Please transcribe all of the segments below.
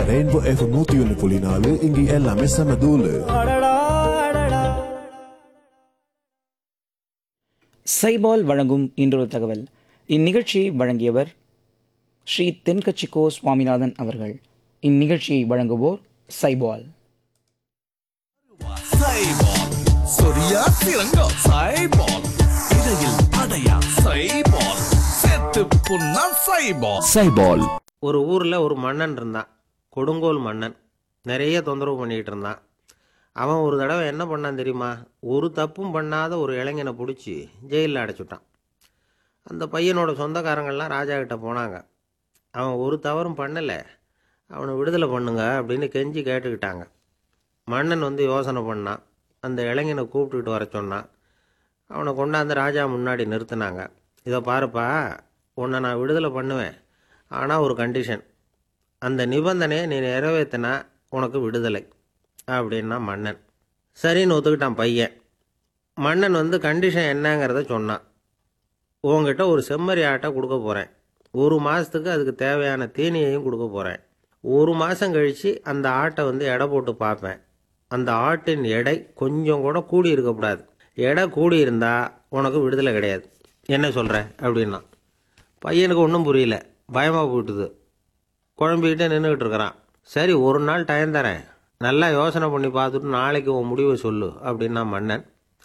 rainbow FM நூத்தி ஒன்னு புள்ளி நாலு இங்க எல்லாமே செம தூளு சைபால் வழங்கும் இன்றொரு தகவல் இந்நிகழ்ச்சியை வழங்கியவர் ஸ்ரீ தென்கட்சிக்கோ சுவாமிநாதன் அவர்கள் இந்நிகழ்ச்சியை வழங்குவோர் சைபால் சைபால் சொரியா சிறங்கோ சைபால் இடையில் அடையா சைபால் செத்து புண்ணா சைபால் சைபால் ஒரு ஊரில் ஒரு மன்னன் இருந்தான் கொடுங்கோல் மன்னன் நிறைய தொந்தரவு பண்ணிகிட்டு இருந்தான் அவன் ஒரு தடவை என்ன பண்ணான் தெரியுமா ஒரு தப்பும் பண்ணாத ஒரு இளைஞனை பிடிச்சி ஜெயிலில் அடைச்சுட்டான் அந்த பையனோட சொந்தக்காரங்கள்லாம் ராஜா கிட்ட போனாங்க அவன் ஒரு தவறும் பண்ணலை அவனை விடுதலை பண்ணுங்க அப்படின்னு கெஞ்சி கேட்டுக்கிட்டாங்க மன்னன் வந்து யோசனை பண்ணான் அந்த இளைஞனை கூப்பிட்டுக்கிட்டு வர சொன்னான் அவனை கொண்டாந்து ராஜா முன்னாடி நிறுத்தினாங்க இதை பாருப்பா உன்னை நான் விடுதலை பண்ணுவேன் ஆனால் ஒரு கண்டிஷன் அந்த நிபந்தனையை நீ நிறைவேற்றினா உனக்கு விடுதலை அப்படின்னா மன்னன் சரின்னு ஒத்துக்கிட்டான் பையன் மன்னன் வந்து கண்டிஷன் என்னங்கிறத சொன்னான் உங்ககிட்ட ஒரு செம்மறி ஆட்டை கொடுக்க போகிறேன் ஒரு மாதத்துக்கு அதுக்கு தேவையான தீனியையும் கொடுக்க போகிறேன் ஒரு மாதம் கழித்து அந்த ஆட்டை வந்து எடை போட்டு பார்ப்பேன் அந்த ஆட்டின் எடை கொஞ்சம் கூட கூடி இருக்கக்கூடாது எடை கூடி இருந்தால் உனக்கு விடுதலை கிடையாது என்ன சொல்கிற அப்படின்னா பையனுக்கு ஒன்றும் புரியல பயமாக போயிட்டுது குழம்பிக்கிட்டே நின்றுக்கிட்டு இருக்கிறான் சரி ஒரு நாள் டைம் தரேன் நல்லா யோசனை பண்ணி பார்த்துட்டு நாளைக்கு உன் முடிவை சொல்லு அப்படின்னா மன்னன்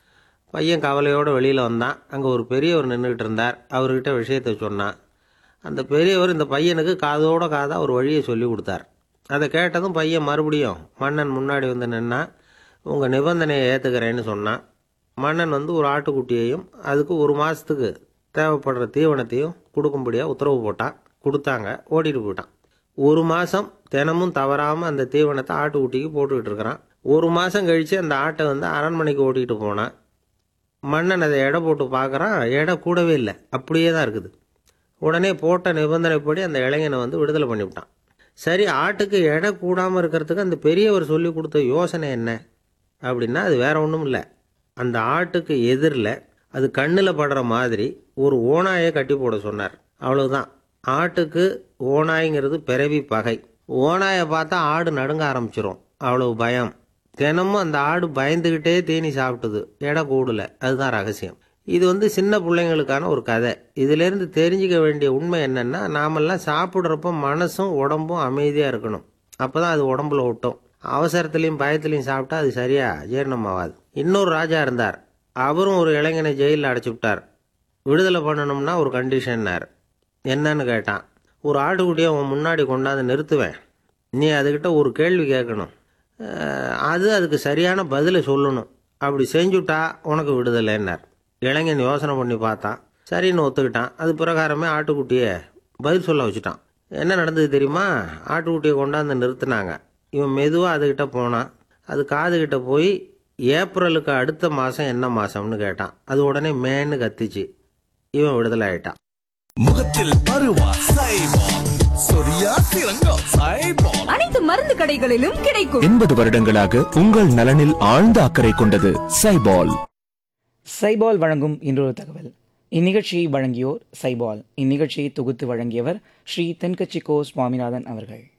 பையன் கவலையோடு வெளியில் வந்தான் அங்கே ஒரு பெரியவர் நின்றுக்கிட்டு இருந்தார் அவர்கிட்ட விஷயத்தை சொன்னான் அந்த பெரியவர் இந்த பையனுக்கு காதோட காதாக ஒரு வழியை சொல்லி கொடுத்தார் அதை கேட்டதும் பையன் மறுபடியும் மன்னன் முன்னாடி வந்து நின்னா உங்கள் நிபந்தனையை ஏற்றுக்கிறேன்னு சொன்னான் மன்னன் வந்து ஒரு ஆட்டுக்குட்டியையும் அதுக்கு ஒரு மாதத்துக்கு தேவைப்படுற தீவனத்தையும் கொடுக்கும்படியாக உத்தரவு போட்டான் கொடுத்தாங்க ஓடிட்டு போயிட்டான் ஒரு மாதம் தினமும் தவறாமல் அந்த தீவனத்தை ஆட்டுக்குட்டிக்கு போட்டுக்கிட்டு இருக்கிறான் ஒரு மாதம் கழித்து அந்த ஆட்டை வந்து அரண்மனைக்கு ஓட்டிகிட்டு போனான் மன்னன் அதை எடை போட்டு பார்க்குறான் எடை கூடவே இல்லை அப்படியே தான் இருக்குது உடனே போட்ட நிபந்தனைப்படி அந்த இளைஞனை வந்து விடுதலை பண்ணிவிட்டான் சரி ஆட்டுக்கு எடை கூடாமல் இருக்கிறதுக்கு அந்த பெரியவர் சொல்லி கொடுத்த யோசனை என்ன அப்படின்னா அது வேற ஒன்றும் இல்லை அந்த ஆட்டுக்கு எதிரில் அது கண்ணில் படுற மாதிரி ஒரு ஓனாயை கட்டி போட சொன்னார் அவ்வளவுதான் ஆட்டுக்கு ஓனாய்ங்கிறது பிறவி பகை ஓனாயை பார்த்தா ஆடு நடுங்க ஆரம்பிச்சிரும் அவ்வளவு பயம் தினமும் அந்த ஆடு பயந்துக்கிட்டே தேனி சாப்பிட்டது எடை கூடல அதுதான் ரகசியம் இது வந்து சின்ன பிள்ளைங்களுக்கான ஒரு கதை இதிலேருந்து தெரிஞ்சுக்க வேண்டிய உண்மை என்னென்னா நாமெல்லாம் சாப்பிட்றப்ப மனசும் உடம்பும் அமைதியாக இருக்கணும் அப்போ தான் அது உடம்புல ஒட்டும் அவசரத்துலேயும் பயத்துலையும் சாப்பிட்டா அது சரியா ஜீரணம் ஆகாது இன்னொரு ராஜா இருந்தார் அவரும் ஒரு இளைஞனை ஜெயிலில் அடைச்சி விட்டார் விடுதலை பண்ணணும்னா ஒரு கண்டிஷன்னார் என்னன்னு கேட்டான் ஒரு ஆட்டுக்குட்டியை உன் முன்னாடி கொண்டாந்து நிறுத்துவேன் நீ அதுக்கிட்ட ஒரு கேள்வி கேட்கணும் அஹ் அது அதுக்கு சரியான பதிலை சொல்லணும் அப்படி செஞ்சுட்டா உனக்கு விடுதலைன்னார் இளைஞன் யோசனை பண்ணி பார்த்தான் சரின்னு ஒத்துக்கிட்டான் அது பிரகாரமே ஆட்டுக்குட்டியை பதில் சொல்ல வச்சுட்டான் என்ன நடந்தது தெரியுமா ஆட்டுக்குட்டியை கொண்டாந்து நிறுத்தினாங்க இவன் மெதுவாக அதுக்கிட்ட போனான் அது காதுகிட்ட போய் ஏப்ரலுக்கு அடுத்த மாதம் என்ன மாதம்னு கேட்டான் அது உடனே மேன்னு கத்திச்சு இவன் விடுதலை ஆயிட்டான் முகத்தில் பருவா சைபால் சொரியா சிறங்கோ சைபால் அனைத்து மருந்து கடைகளிலும் கிடைக்கும் எண்பது வருடங்களாக உங்கள் நலனில் ஆழ்ந்த அக்கறை கொண்டது சைபால் சைபால் வழங்கும் இன்றொரு தகவல் இந்நிகழ்ச்சியை வழங்கியோர் சைபால் இந்நிகழ்ச்சியை தொகுத்து வழங்கியவர் ஸ்ரீ தென்கட்சிக்கோ சுவாமிநாதன் அவர்கள்